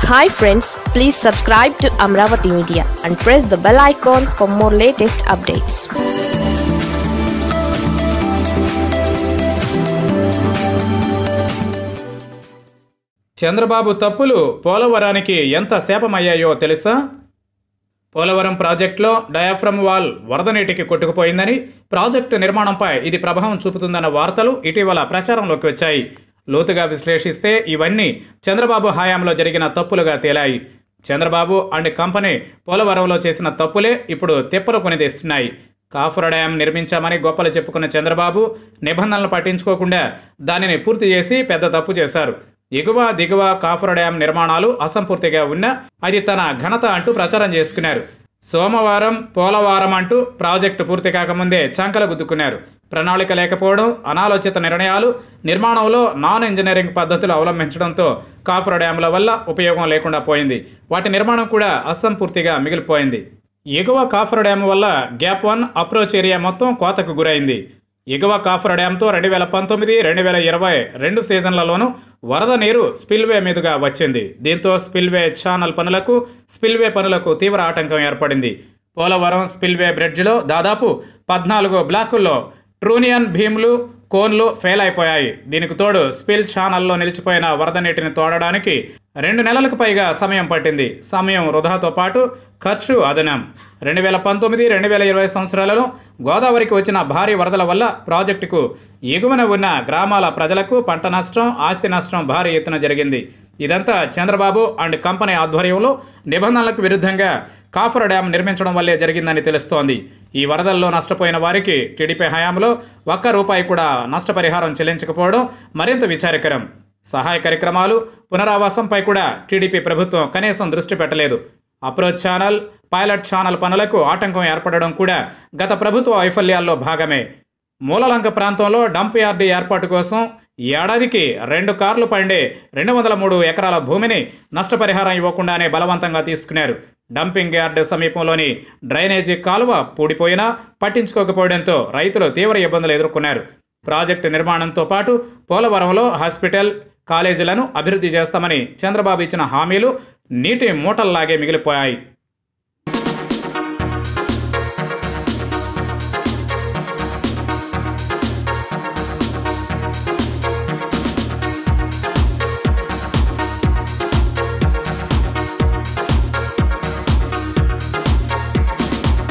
hi friends please subscribe to Amaravati media and press the bell icon for more latest updates Chandrababu తప్పులు పోలవరానికి ఎంత శాపమయ్యాయో తెలుసా పోలవరం ప్రాజెక్టులో డయాఫ్రమ్ వాల్ వరద నీటికి కొట్టుకుపోయిందని ప్రాజెక్టు నిర్మాణంపై ఇది ప్రభావం చూపుతుందన్న వార్తలు ఇటీవల ప్రచారంలోకి వచ్చాయి లోతుగా విశ్లేషిస్తే ఇవన్నీ చంద్రబాబు హయాంలో జరిగిన తప్పులుగా తేలాయి చంద్రబాబు అండ్ కంపెనీ పోలవరంలో చేసిన తప్పులే ఇప్పుడు తిప్పలు కొనిదేస్తున్నాయి కాఫర్ డ్యాం నిర్మించామని గొప్పలు చెప్పుకున్న చంద్రబాబు నిబంధనలు పట్టించుకోకుండా దానిని పూర్తి చేసి పెద్ద తప్పు చేశారు ఎగువ దిగువ కాఫర్ డ్యాం నిర్మాణాలు అసంపూర్తిగా ఉన్నా అది తన ఘనత అంటూ ప్రచారం చేసుకున్నారు సోమవారం పోలవారం అంటూ ప్రాజెక్టు పూర్తి కాకముందే చంకలు గుద్దుకున్నారు ప్రణాళిక లేకపోవడం అనాలోచిత నిర్ణయాలు నిర్మాణంలో నాన్ ఇంజనీరింగ్ పద్ధతులు అవలంబించడంతో కాఫర్ డ్యాముల వల్ల ఉపయోగం లేకుండా పోయింది వాటి నిర్మాణం కూడా అసంపూర్తిగా మిగిలిపోయింది ఎగువ కాఫర్ డ్యామ్ వల్ల గ్యాప్ వన్ అప్రోచ్ ఏరియా మొత్తం కోతకు గురైంది ఎగువ కాఫర్ డ్యాంతో రెండు వేల పంతొమ్మిది రెండు వేల ఇరవై రెండు సీజన్లలోనూ వరద నీరు స్పిల్వే మీదుగా వచ్చింది దీంతో స్పిల్వే ఛానల్ పనులకు స్పిల్వే పనులకు తీవ్ర ఆటంకం ఏర్పడింది పోలవరం స్పిల్వే బ్రిడ్జిలో దాదాపు పద్నాలుగు బ్లాకుల్లో ట్రూనియన్ భీములు కోన్లు ఫెయిల్ అయిపోయాయి దీనికి తోడు స్పిల్ ఛానల్లో నిలిచిపోయిన వరద నీటిని తోడడానికి రెండు నెలలకు పైగా సమయం పట్టింది సమయం వృధాతో పాటు ఖర్చు అదనం రెండు వేల పంతొమ్మిది రెండు వేల ఇరవై సంవత్సరాలలో గోదావరికి వచ్చిన భారీ వరదల వల్ల ప్రాజెక్టుకు ఎగువన ఉన్న గ్రామాల ప్రజలకు పంట నష్టం ఆస్తి నష్టం భారీ ఎత్తున జరిగింది ఇదంతా చంద్రబాబు అండ్ కంపెనీ ఆధ్వర్యంలో నిబంధనలకు విరుద్ధంగా కాఫర్ డ్యాం నిర్మించడం వల్లే జరిగిందని తెలుస్తోంది ఈ వరదల్లో నష్టపోయిన వారికి టీడీపీ హయాంలో ఒక్క రూపాయి కూడా నష్టపరిహారం చెల్లించకపోవడం మరింత విచారకరం సహాయ కార్యక్రమాలు పునరావాసంపై కూడా టీడీపీ ప్రభుత్వం కనీసం దృష్టి పెట్టలేదు అప్రోచ్ ఛానల్ పైలట్ ఛానల్ పనులకు ఆటంకం ఏర్పడడం కూడా గత ప్రభుత్వ వైఫల్యాల్లో భాగమే మూలలంక ప్రాంతంలో డంప్ యార్డు ఏర్పాటు కోసం ఏడాదికి రెండు కార్లు పండే రెండు వందల మూడు ఎకరాల భూమిని నష్టపరిహారం ఇవ్వకుండానే బలవంతంగా తీసుకున్నారు డంపింగ్ యార్డు సమీపంలోని డ్రైనేజీ కాలువ పూడిపోయినా పట్టించుకోకపోవడంతో రైతులు తీవ్ర ఇబ్బందులు ఎదుర్కొన్నారు ప్రాజెక్టు నిర్మాణంతో పాటు పోలవరంలో హాస్పిటల్ కాలేజీలను అభివృద్ధి చేస్తామని చంద్రబాబు ఇచ్చిన హామీలు నీటి మూటల్లాగే మిగిలిపోయాయి